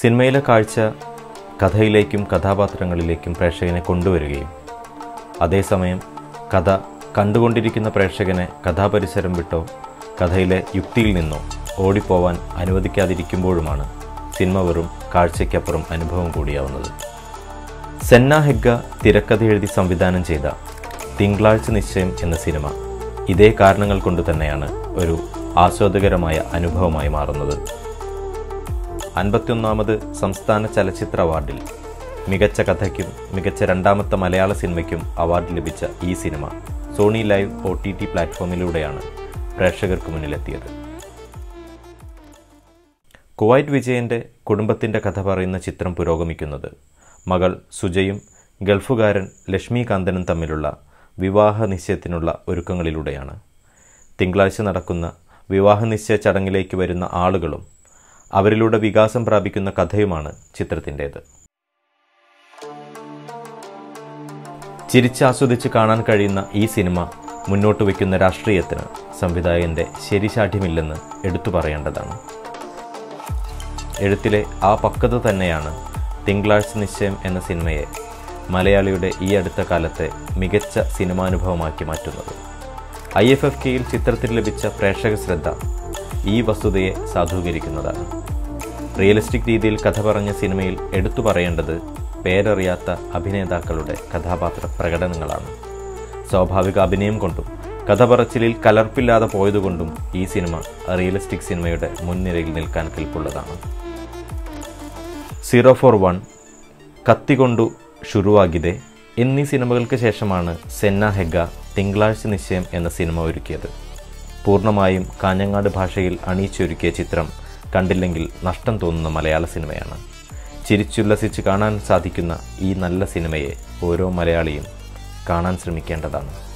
സിനിമയിലെ കാഴ്ച കഥയിലേക്കും കഥാപാത്രങ്ങളിലേക്കും പ്രേക്ഷകനെ കൊണ്ടുവരികയും അതേസമയം കഥ കണ്ടുകൊണ്ടിരിക്കുന്ന പ്രേക്ഷകനെ കഥാപരിസരം വിട്ടോ കഥയിലെ യുക്തിയിൽ നിന്നോ ഓടിപ്പോവാൻ അനുവദിക്കാതിരിക്കുമ്പോഴുമാണ് സിനിമ വെറും കാഴ്ചയ്ക്കപ്പുറം അനുഭവം കൂടിയാവുന്നത് സെന്ന ഹെഗ്ഗ തിരക്കഥ എഴുതി സംവിധാനം ചെയ്ത തിങ്കളാഴ്ച നിശ്ചയം എന്ന സിനിമ ഇതേ കാരണങ്ങൾ കൊണ്ട് തന്നെയാണ് ഒരു ആസ്വാദകരമായ അനുഭവമായി മാറുന്നത് അൻപത്തിയൊന്നാമത് സംസ്ഥാന ചലച്ചിത്ര അവാർഡിൽ മികച്ച കഥയ്ക്കും മികച്ച രണ്ടാമത്തെ മലയാള സിനിമയ്ക്കും അവാർഡ് ലഭിച്ച ഈ cinema Sony Liv O T T പ്ലാറ്റ്ഫോമിലൂടെയാണ് പ്രേക്ഷകർക്ക് മുന്നിലെത്തിയത് കുവൈറ്റ് വിജയൻ്റെ കുടുംബത്തിൻ്റെ കഥ പറയുന്ന ചിത്രം പുരോഗമിക്കുന്നത് മകൾ സുജയും ഗൾഫുകാരൻ ലക്ഷ്മികാന്തനും തമ്മിലുള്ള വിവാഹ നിശ്ചയത്തിനുള്ള ഒരുക്കങ്ങളിലൂടെയാണ് തിങ്കളാഴ്ച നടക്കുന്ന വിവാഹ നിശ്ചയ ചടങ്ങിലേക്ക് വരുന്ന ആളുകളും അവരിലൂടെ വികാസം പ്രാപിക്കുന്ന കഥയുമാണ് ചിത്രത്തിൻ്റേത് ചിരിച്ചാസ്വദിച്ച് കാണാൻ കഴിയുന്ന ഈ സിനിമ മുന്നോട്ട് വയ്ക്കുന്ന രാഷ്ട്രീയത്തിന് സംവിധായകൻ്റെ ശരിശാഠ്യമില്ലെന്ന് എടുത്തു പറയേണ്ടതാണ് എഴുത്തിലെ ആ പക്വത തന്നെയാണ് തിങ്കളാഴ്ച നിശ്ചയം എന്ന സിനിമയെ മലയാളിയുടെ ഈ അടുത്ത കാലത്തെ മികച്ച സിനിമാനുഭവമാക്കി മാറ്റുന്നത് ഐ എഫ് എഫ് കെയിൽ ചിത്രത്തിൽ ലഭിച്ച പ്രേക്ഷക ശ്രദ്ധ ഈ വസ്തുതയെ സാധൂകരിക്കുന്നതാണ് റിയലിസ്റ്റിക് രീതിയിൽ കഥ പറഞ്ഞ സിനിമയിൽ എടുത്തു പറയേണ്ടത് പേരറിയാത്ത അഭിനേതാക്കളുടെ കഥാപാത്ര പ്രകടനങ്ങളാണ് സ്വാഭാവിക അഭിനയം കൊണ്ടും കഥ പറച്ചിലിൽ കലർപ്പില്ലാതെ പോയതുകൊണ്ടും ഈ സിനിമ റിയലിസ്റ്റിക് സിനിമയുടെ മുൻനിരയിൽ നിൽക്കാൻ കെൽപ്പുള്ളതാണ് സീറോ ഫോർ വൺ കത്തികൊണ്ടു ഷുറുവാഗിതെ എന്നീ സിനിമകൾക്ക് ശേഷമാണ് സെന്ന ഹെഗ തിങ്കളാഴ്ച നിശ്ചയം എന്ന സിനിമ ഒരുക്കിയത് പൂർണ്ണമായും കാഞ്ഞങ്ങാട് ഭാഷയിൽ അണിയിച്ചൊരുക്കിയ ചിത്രം കണ്ടില്ലെങ്കിൽ നഷ്ടം തോന്നുന്ന മലയാള സിനിമയാണ് ചിരിച്ചുല്ലസിച്ച് കാണാൻ സാധിക്കുന്ന ഈ നല്ല സിനിമയെ ഓരോ മലയാളിയും കാണാൻ ശ്രമിക്കേണ്ടതാണ്